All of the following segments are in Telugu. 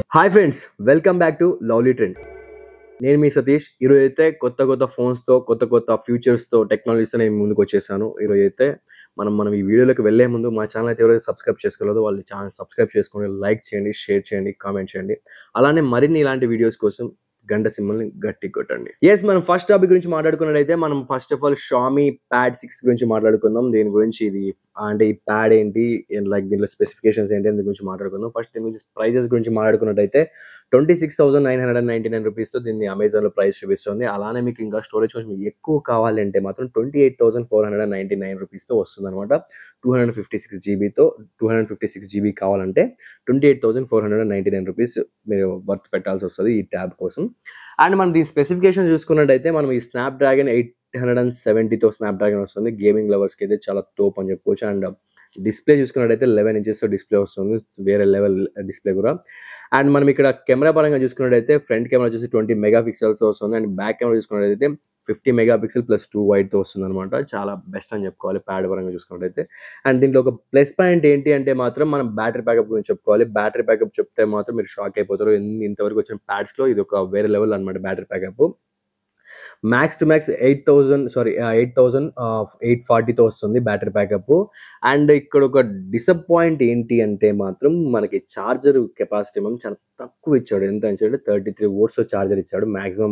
hi friends welcome back to lovely trend నేను మీ సతీష్ ఈరోజు అయితే కొత్త కొత్త ఫోన్స్తో కొత్త కొత్త ఫ్యూచర్స్తో టెక్నాలజీతో నేను ముందుకు వచ్చేసాను ఈరోజు అయితే మనం మనం ఈ వీడియోలోకి వెళ్ళే ముందు మా ఛానల్ అయితే ఎవరైతే సబ్స్క్రైబ్ చేసుకోలేదో వాళ్ళు ఛానల్ సబ్స్క్రైబ్ చేసుకొని లైక్ చేయండి షేర్ చేయండి కామెంట్ చేయండి అలానే మరిన్ని ఇలాంటి వీడియోస్ కోసం గంట సింబల్ని గట్టి కొట్టండి ఎస్ మనం ఫస్ట్ టాపిక్ గురించి మాట్లాడుకున్నట్టయితే మనం first of all Xiaomi Pad six గురించి మాట్లాడుకుందాం దీని గురించి ఇది అంటే ఈ ప్యాడ్ ఏంటి లైక్ దీనిలో స్పెసిఫికేషన్స్ ఏంటి దీని గురించి మాట్లాడుకుందాం ఫస్ట్ దీని గురించి ప్రైజెస్ గురించి మాట్లాడుకున్నట్టయితే twenty six thousand nine hundred ninety nine రూపీస్తో దీన్ని అమెజాన్లో ప్రైస్ చూపిస్తుంది అలానే మీకు ఇంకా స్టోరేజ్ కొంచెం ఎక్కువ కావాలంటే మాత్రం twenty eight thousand four hundred ninety nine రూపీస్తో వస్తుంది అనమాట టూ హండ్రెడ్ ఫిఫ్టీ సిక్స్ జీబీతో two hundred fifty six GB కావాలంటే twenty eight thousand four hundred ninety nine rupees మీరు వర్త్ పెట్టాల్సి వస్తుంది ఈ ట్యాబ్ కోసం అండ్ మనం దీని స్పెసిఫికేషన్ చూసుకున్నట్టయితే మనం ఈ Snapdragon eight hundred and సెవెంటీతో స్నాప్ డ్రాగన్ వస్తుంది గేమింగ్ లవర్స్కి అయితే చాలా తోపు అని చెప్పుకోవచ్చు అండ్ డిస్ప్లే చూసుకున్నట్టయితే లెవెన్ ఇంచెస్తో డిస్ప్లే వస్తుంది వేరే లెవెల్ డిస్ప్లే కూడా అండ్ మనం ఇక్కడ కెమెరా పరంగా చూసుకున్నట్టయితే ఫ్రంట్ కెమెరా వచ్చేసి ట్వంటీ మెగా పిక్సెల్స్ వస్తుంది అండ్ బ్యాక్ కెమెరా చూసుకున్నట్టయితే fifty megapixel plus two వైట్తో వస్తుంది అనమాట చాలా బెస్ట్ అని చెప్పుకోవాలి ప్యాడ్ పరంగా చూసుకున్నట్టయితే అండ్ దీంట్లో ఒక ప్లస్ పాయింట్ ఏంటి అంటే మాత్రం మనం బ్యాటరీ బ్యాకప్ గురించి చెప్పుకోవాలి బ్యాటరీ బ్యాకప్ చెప్తే మాత్రం మీరు షాక్ అయిపోతారు ఎన్ని- ఇంతవరకు వచ్చిన ప్యాడ్స్లో ఇది ఒక వేరే లెవెల్ అనమాట battery backup max to max eight thousand sorry eight thousand eight ఫార్టీతో వస్తుంది బ్యాటరీ బ్యాకప్ అండ్ ఇక్కడ ఒక డిసప్పాయింట్ ఏంటి అంటే మాత్రం మనకి చార్జర్ కెపాసిటీ మనం చాలా తక్కువ ఇచ్చాడు ఎంత ఇచ్చాడు థర్టీ త్రీ వోట్స్ చార్జర్ ఇచ్చాడు maximum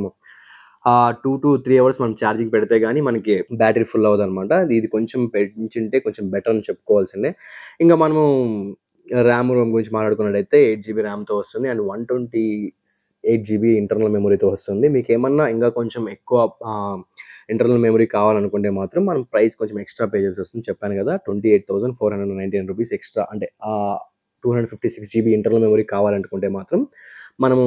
two to three hours మనం ఛార్జింగ్ పెడితే కానీ మనకి బ్యాటరీ ఫుల్ అవ్వదు అనమాట ఇది కొంచెం పెంచుంటే కొంచెం బెటర్ అని చెప్పుకోవాల్సిందే ఇంకా మనము ర్యామ్ రోమ్ గురించి మాట్లాడుకున్నట్టయితే ఎయిట్ జీబీ ర్యామ్తో వస్తుంది and one twenty eight GB internal మెమరీతో వస్తుంది మీకు ఏమన్నా ఇంకా కొంచెం ఎక్కువ ఇంటర్నల్ మెమరీ కావాలనుకుంటే మాత్రం మనం ప్రైస్ కొంచెం ఎక్స్ట్రా పే చేయాల్సి వస్తుంది చెప్పాను కదా twenty eight thousand four hundred ninety nine rupees extra అంటే two hundred fifty six GB internal memory కావాలనుకుంటే మాత్రం మనము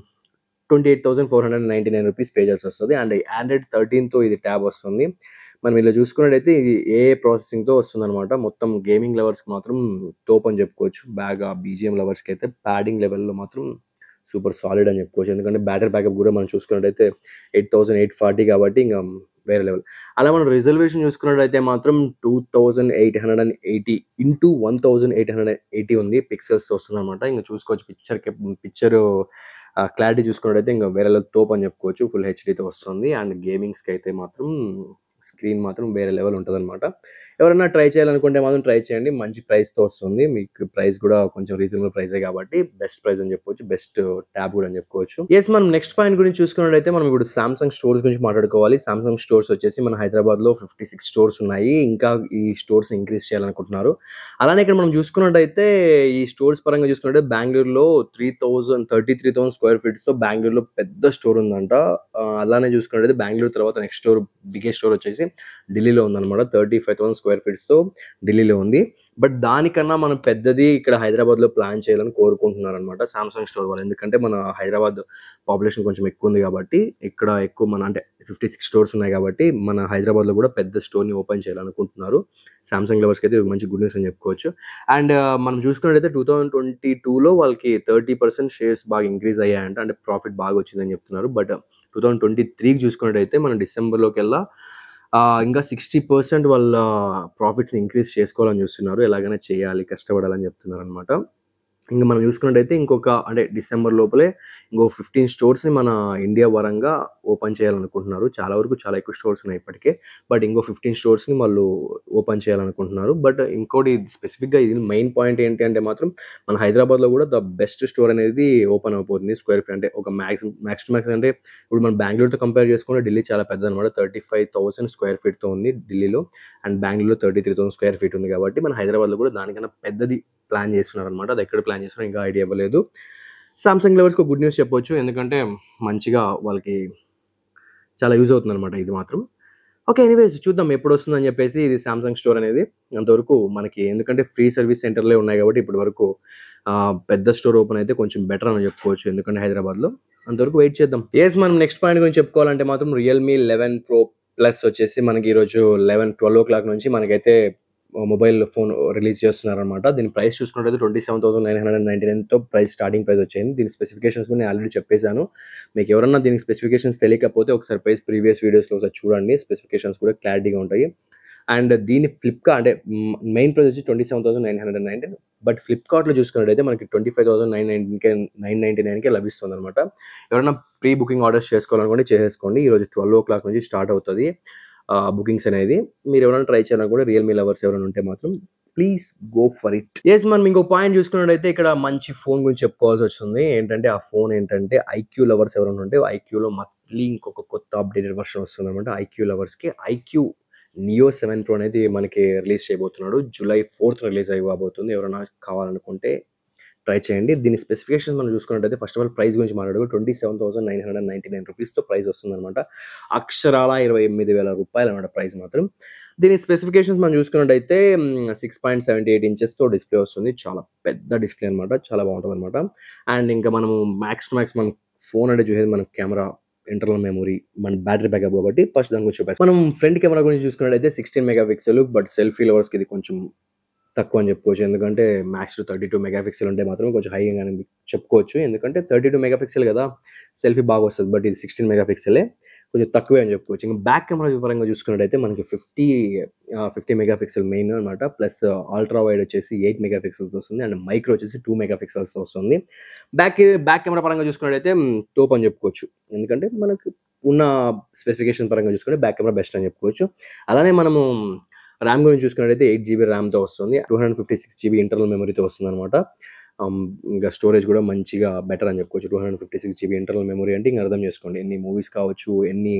twenty eight thousand four hundred ninety nine rupees pay చేయాల్సి వస్తుంది అండ్ ఆండ్రాయిడ్ థర్టీన్తో ఇది ట్యాబ్ వస్తుంది మనం ఇలా చూసుకున్నట్టయితే ఇది ఏ ప్రాసెసింగ్తో వస్తుంది అనమాట మొత్తం గేమింగ్ లెవర్స్కి మాత్రం తోపు అని చెప్పుకోవచ్చు బాగా బీజిఎం లెవర్స్కి అయితే ప్యాడింగ్ లెవెల్లో మాత్రం సూపర్ సాలిడ్ అని చెప్పుకోవచ్చు ఎందుకంటే బ్యాటరీ బ్యాకప్ కూడా మనం చూసుకున్నట్టయితే ఎయిట్ థౌసండ్ ఎయిట్ ఫార్టీ కాబట్టి ఇంకా వేరే లెవెల్ అలా మనం రిజర్వేషన్ చూసుకున్నట్టయితే మాత్రం two thousand eight hundred and eighty into one thousand eight hundred eighty ఉంది పిక్సెల్స్ వస్తుంది అనమాట ఇంకా చూసుకోవచ్చు పిక్చర్ పిక్చర్ క్లారిటీ చూసుకున్నట్టయితే ఇంకా వేరే లెవెల్ తోపు అని చెప్పుకోవచ్చు ఫుల్ హెచ్డీతో వస్తుంది అండ్ గేమింగ్స్కి అయితే మాత్రం స్క్రీన్ మాత్రం వేరే లెవెల్ ఉంటుంది అనమాట ఎవరైనా ట్రై చేయాలనుకుంటే మాత్రం ట్రై చేయండి మంచి ప్రైస్తో వస్తుంది మీకు ప్రైస్ కూడా కొంచెం రీజనబుల్ ప్రైసే కాబట్టి బెస్ట్ ప్రైస్ అని చెప్పుకోవచ్చు బెస్ట్ ట్యాబ్ కూడా అని చెప్పుకోవచ్చు ఎస్ మనం నెక్స్ట్ పాయింట్ గురించి చూసుకున్నట్టయితే మనం ఇప్పుడు సామ్సంగ్ స్టోర్స్ గురించి మాట్లాడుకోవాలి సామ్సంగ్ స్టోర్స్ వచ్చేసి మన హైదరాబాద్లో ఫిఫ్టీ సిక్స్ స్టోర్స్ ఉన్నాయి ఇంకా ఈ స్టోర్స్ ఇంక్రీజ్ చేయాలనుకుంటున్నారు అలానే ఇక్కడ మనం చూసుకున్నట్టయితే ఈ స్టోర్స్ పరంగా చూసుకున్నట్టే బెంగళూరులో three thousand thirty three thousand square ఫీట్స్తో బెంగళూరులో పెద్ద స్టోర్ ఉందంట ఆ, అలానే చూసుకున్నట్టయితే బెంగళూరు తర్వాత నెక్స్ట్ స్టోర్ బిగ్గెస్ట్ స్టోర్ వచ్చేసి ఢిల్లీలో ఉందన్నమాట థర్టీ ఫైవ్ థౌసండ్ స్క్వేర్ ఫీట్స్తో ఢిల్లీలో ఉంది బట్ దానికన్నా మనం పెద్దది ఇక్కడ హైదరాబాద్లో ప్లాన్ చేయాలని కోరుకుంటున్నారు అనమాట సామ్సంగ్ స్టోర్ వాళ్ళు ఎందుకంటే మన హైదరాబాద్ పాపులేషన్ కొంచెం ఎక్కువ ఉంది కాబట్టి ఇక్కడ ఎక్కువ మన అంటే ఫిఫ్టీ సిక్స్ స్టోర్స్ ఉన్నాయి కాబట్టి మన హైదరాబాద్లో కూడా పెద్ద స్టోర్ని ఓపెన్ చేయాలనుకుంటున్నారు సామ్సంగ్ లవర్స్కి అయితే ఇది మంచి గుడ్ న్యూస్ అని చెప్పుకోవచ్చు అండ్ మనం చూసుకున్నట్టయితే టూ థౌజండ్ ట్వంటీ టూలో వాళ్ళకి థర్టీ పర్సెంట్ షేర్స్ బాగా ఇంక్రీజ్ అయ్యాయంట అంటే ప్రాఫిట్ బాగా వచ్చిందని చెప్తున్నారు బట్ టూ థౌజండ్ ట్వంటీ త్రీకి చూసుకున్నట్టయితే మనం డిసెంబర్లోకి వెళ్ళా ఆ, ఇంకా సిక్స్టీ పర్సెంట్ వాళ్ళ ప్రాఫిట్స్ని ఇంక్రీజ్ చేసుకోవాలని చూస్తున్నారు ఎలాగైనా చేయాలి కష్టపడాలని చెప్తున్నారు అనమాట ఇంకా మనం చూసుకున్నట్టయితే ఇంకొక అంటే డిసెంబర్ లోపలే ఇంకో ఫిఫ్టీన్ స్టోర్స్ని మన ఇండియా వరంగా ఓపెన్ చేయాలనుకుంటున్నారు చాలా వరకు చాలా ఎక్కువ స్టోర్స్ ఉన్నాయి ఇప్పటికే బట్ ఇంకో ఫిఫ్టీన్ స్టోర్స్ని వాళ్ళు ఓపెన్ చేయాలనుకుంటున్నారు బట్ ఇంకోటి స్పెసిఫిక్గా ఇది మెయిన్ పాయింట్ ఏంటి అంటే మాత్రం మన హైదరాబాద్లో కూడా ద బెస్ట్ స్టోర్ అనేది ఓపెన్ అయిపోతుంది స్క్వేర్ ఫీట్ అంటే ఒక మ్యాక్స్ మ్యాక్స్ టు మ్యాక్స్ అంటే ఇప్పుడు మనం బెంగళూరుతో కంపేర్ చేసుకుంటే ఢిల్లీ చాలా పెద్ద అనమాట థర్టీ ఫైవ్ థౌసండ్ స్క్వేర్ ఫీట్తో ఉంది ఢిల్లీలో అండ్ బెంగళూరులో thirty three thousand square feet ఉంది కాబట్టి మన హైదరాబాద్లో కూడా దానికన్నా పెద్దది ప్లాన్ చేస్తున్నారు అనమాట అది ఎక్కడ ప్లాన్ చేస్తున్నారు ఇంకా ఐడియా ఇవ్వలేదు సామ్సంగ్ లెవర్స్కి గుడ్ న్యూస్ చెప్పొచ్చు ఎందుకంటే మంచిగా వాళ్ళకి చాలా యూజ్ అవుతుంది అనమాట ఇది మాత్రం ఓకే ఎనీవేస్ చూద్దాం ఎప్పుడు వస్తుందని చెప్పేసి ఇది సామ్సంగ్ స్టోర్ అనేది అంతవరకు మనకి ఎందుకంటే ఫ్రీ సర్వీస్ సెంటర్లే ఉన్నాయి కాబట్టి ఇప్పటి వరకు ఆ, పెద్ద స్టోర్ ఓపెన్ అయితే కొంచెం బెటర్ అని చెప్పుకోవచ్చు ఎందుకంటే హైదరాబాద్లో అంతవరకు వెయిట్ చేద్దాం ఎస్ మనం నెక్స్ట్ పాయింట్ గురించి చెప్పుకోవాలంటే మాత్రం రియల్మీ లెవెన్ ప్రో ప్లస్ వచ్చేసి మనకి ఈరోజు లెవెన్ ట్వెల్వ్ ఓ క్లాక్ నుంచి మనకైతే మొబైల్ ఫోన్ రిలీజ్ చేస్తున్నారు అనమాట దీని ప్రైస్ చూసుకున్నట్టయితే twenty seven thousand nine hundred ninety నైన్తో ప్రైస్ స్టార్టింగ్ ప్రైస్ వచ్చింది దీని స్పెసిఫికేషన్స్ నేను ఆల్రెడీ చెప్పేశాను మీకు ఎవరన్నా దీనికి స్పెసిఫికేషన్స్ తెలియకపోతే ఒకసారి ప్రైస్ ప్రీవియస్ వీడియోస్లో ఒకసారి చూడండి స్పెసిఫికేషన్స్ కూడా క్లారిటీగా ఉంటాయి అండ్ దీని ఫ్లిప్కార్ట్ అంటే మెయిన్ ప్రైస్ వచ్చి twenty seven thousand nine hundred nineteen but ఫ్లిప్కార్ట్లో చూసుకున్నట్టయితే మనకి ట్వంటీ ఫైవ్ థౌసండ్ నైన్ నైన్టీన్కే నైన్ నైంటీ నైన్కే లభిస్తుంది అనమాట ఎవరైనా ప్రీ బుకింగ్ ఆర్డర్స్ చేసుకోవాలనుకుంటే చేసేసుకోండి ఈరోజు ట్వెల్వ్ ఓ క్లాక్ నుంచి స్టార్ట్ అవుతుంది బుకింగ్స్ అనేది మీరు ఎవరైనా ట్రై చేయాలన్నా కూడా రియల్మీ లవర్స్ ఎవరైనా ఉంటే మాత్రం please go for it yes మనం ఇంకో పాయింట్ చూసుకున్నట్టయితే ఇక్కడ మంచి ఫోన్ గురించి చెప్పుకోవాల్సి వస్తుంది ఏంటంటే ఆ ఫోన్ ఏంటంటే ఐక్యూ లవర్స్ ఎవరైనా ఉంటే ఐక్యూలో మళ్ళీ ఇంకొక కొత్త అప్డేటెడ్ వర్షన్ వస్తుంది అనమాట ఐక్యూ లవర్స్కి ఐక్యూ నియో సెవెన్ ప్రో అనేది మనకి రిలీజ్ చేయబోతున్నాడు జూలై ఫోర్త్ రిలీజ్ అయిపోతుంది ఎవరైనా కావాలనుకుంటే ట్రై చేయండి దీని స్పెసిఫికేషన్ మనం చూసుకున్నట్టయితే ఫస్ట్ ఆఫ్ ఆల్ ప్రైస్ గురించి మాట్లాడుకో twenty seven thousand nine hundred ninety nine రూపీస్తో ప్రైస్ వస్తుందన్నమాట అక్షరాల ఇరవై ఎనిమిది వేల రూపాయలు అనమాట ప్రైస్ మాత్రం దీని స్పెసిఫికేషన్స్ మనం చూసుకున్నట్టయితే సిక్స్ పాయింట్ సెవెంటీ ఎయిట్ ఇంచెస్తో డిస్ప్లే వస్తుంది చాలా పెద్ద డిస్ప్లే అనమాట చాలా బాగుంటుంది అనమాట అండ్ ఇంకా మనము మ్యాక్స్ టు మ్యాక్స్ మనం ఫోన్ అంటే చూసేది మన కెమెరా ఇంటర్నల్ మెమరీ మన బ్యాటరీ బ్యాకప్ కాబట్టి ఫస్ట్ దాని గురించి చూపిస్తాం మనం ఫ్రంట్ కెమెరా గురించి చూసుకున్నట్టయితే sixteen megapixel but selfie లవర్స్కి ఇది కొంచెం తక్కువ అని చెప్పుకోవచ్చు ఎందుకంటే max to thirty two megapixel ఉంటే మాత్రం కొంచెం హైగా అని చెప్పుకోవచ్చు ఎందుకంటే థర్టీ టూ మెగా పిక్సెల్ కదా సెల్ఫీ బాగా వస్తుంది బట్ ఇది సిక్స్టీన్ మెగా పిక్సెలే కొంచెం తక్కువే అని చెప్పుకోవచ్చు ఇంకా బ్యాక్ కెమెరా పరంగా చూసుకున్నట్టయితే మనకి fifty fifty megapixel main అనమాట ప్లస్ అల్ట్రా వైడ్ వచ్చేసి ఎయిట్ మెగా పిక్సెల్స్ వస్తుంది అండ్ మైక్రో వచ్చేసి టూ మెగా పిక్సెల్స్ వస్తుంది బ్యాక్ బ్యాక్ కెమెరా పరంగా చూసుకున్నట్టయితే తోపు అని చెప్పుకోవచ్చు ఎందుకంటే మనకు ఉన్న స్పెసిఫికేషన్ పరంగా చూసుకుంటే బ్యాక్ కెమెరా బెస్ట్ అని చెప్పుకోవచ్చు అలానే మనము ర్యామ్ గురించి చూసుకున్నట్టయితే ఎయిట్ జీబీ ర్యామ్తో వస్తుంది two hundred fifty six GB internal మెమరీతో వస్తుంది అనమాట ఇంకా స్టోరేజ్ కూడా మంచిగా బెటర్ అని చెప్పుకోవచ్చు two hundred fifty six GB internal memory అంటే ఇంకా అర్థం చేసుకోండి ఎన్ని మూవీస్ కావచ్చు ఎన్ని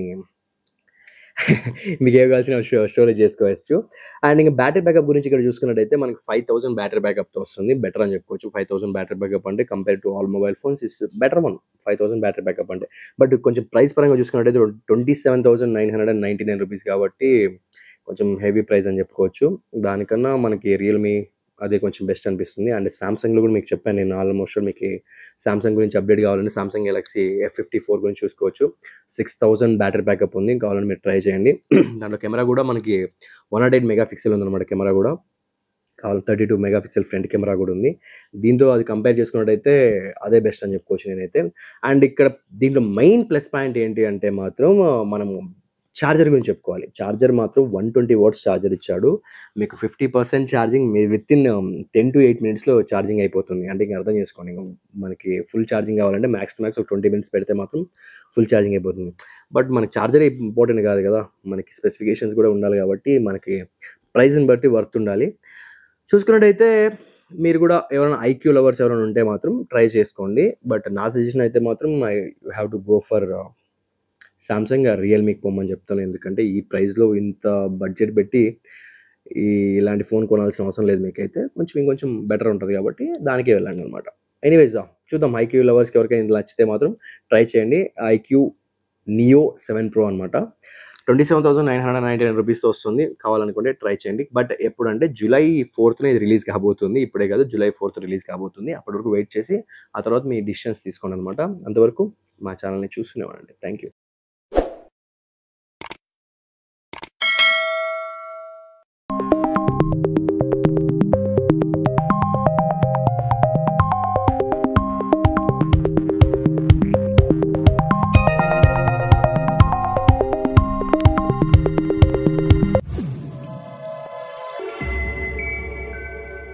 మీకు ఏం కావాల్సిన స్టోరేజ్ చేసుకోవచ్చు అండ్ ఇంకా బ్యాటరీ బ్యాకప్ గురించి ఇక్కడ చూసుకున్నట్టయితే మనకి ఫైవ్ థౌసండ్ బ్యాటరీ బ్యాకప్తో వస్తుంది బెటర్ అని చెప్పుకోవచ్చు ఫైవ్ థౌసండ్ బ్యాటరీ బ్యాకప్ అంటే compare to all mobile phones is better one five thousand battery backup అంటే బట్ కొంచెం ప్రైస్ పరంగా చూసుకున్నట్టయితే twenty seven thousand nine hundred and ninety nine rupees కాబట్టి కొంచెం హెవీ ప్రైస్ అని చెప్పుకోవచ్చు దానికన్నా మనకి రియల్మీ అదే కొంచెం బెస్ట్ అనిపిస్తుంది అండ్ సామ్సంగ్లో కూడా మీకు చెప్పాను నేను ఆల్మోస్ట్ మీకు సామ్సంగ్ గురించి అప్డేట్ కావాలంటే Samsung Galaxy F fifty four గురించి చూసుకోవచ్చు సిక్స్ థౌసండ్ బ్యాటరీ బ్యాకప్ ఉంది కావాలని మీరు ట్రై చేయండి దాంట్లో కెమెరా కూడా మనకి one not eight megapixel ఉందన్నమాట కెమెరా కూడా కావాలి thirty two megapixel front camera కూడా ఉంది దీంతో అది కంపేర్ చేసుకున్నట్టయితే అదే బెస్ట్ అని చెప్పుకోవచ్చు నేనైతే అండ్ ఇక్కడ దీంట్లో మెయిన్ ప్లస్ పాయింట్ ఏంటి అంటే మాత్రం మనము ఛార్జర్ గురించి చెప్పుకోవాలి ఛార్జర్ మాత్రం వన్ ట్వంటీ వాట్స్ ఛార్జర్ ఇచ్చాడు మీకు ఫిఫ్టీ పర్సెంట్ ఛార్జింగ్ మీ within ten to eight మినిట్స్లో ఛార్జింగ్ అయిపోతుంది అంటే ఇంకా అర్థం చేసుకోండి ఇంకా మనకి ఫుల్ ఛార్జింగ్ కావాలంటే మ్యాక్స్ టు మ్యాక్స్ ఒక ట్వంటీ మినిట్స్ పెడితే మాత్రం ఫుల్ ఛార్జింగ్ అయిపోతుంది బట్ మనకి ఛార్జర్ ఇంపార్టెంట్ కాదు కదా మనకి స్పెసిఫికేషన్స్ కూడా ఉండాలి కాబట్టి మనకి ప్రైస్ని బట్టి వర్త్ ఉండాలి చూసుకున్నట్టయితే మీరు కూడా ఎవరైనా ఐక్యూ లవర్స్ ఎవరైనా ఉంటే మాత్రం ట్రై చేసుకోండి బట్ నా సజెషన్ అయితే మాత్రం I you have to go for Samsung రియల్మీకి పొమ్మని చెప్తాను ఎందుకంటే ఈ ప్రైస్లో ఇంత బడ్జెట్ పెట్టి ఈ ఇలాంటి ఫోన్ కొనాల్సిన అవసరం లేదు మీకైతే కొంచెం ఇంకొంచెం బెటర్ ఉంటుంది కాబట్టి దానికే వెళ్ళండి అనమాట ఎనీవేస్ చూద్దాం ఐక్యూ లవర్స్కి ఎవరికైనా ఇది నచ్చితే మాత్రం ట్రై చేయండి ఐక్యూ నియో సెవెన్ ప్రో అనమాట twenty seven thousand nine hundred ninety nine rupees వస్తుంది కావాలనుకుంటే ట్రై చేయండి బట్ ఎప్పుడంటే జూలై ఫోర్త్న ఇది రిలీజ్ కాబోతుంది ఇప్పుడే కాదు జూలై ఫోర్త్ రిలీజ్ కాబోతుంది అప్పటి వరకు వెయిట్ చేసి ఆ తర్వాత మీ డిసిషన్స్ తీసుకోండి అనమాట అంతవరకు మా ఛానల్ని చూస్తూనే ఉండండి థ్యాంక్ యూ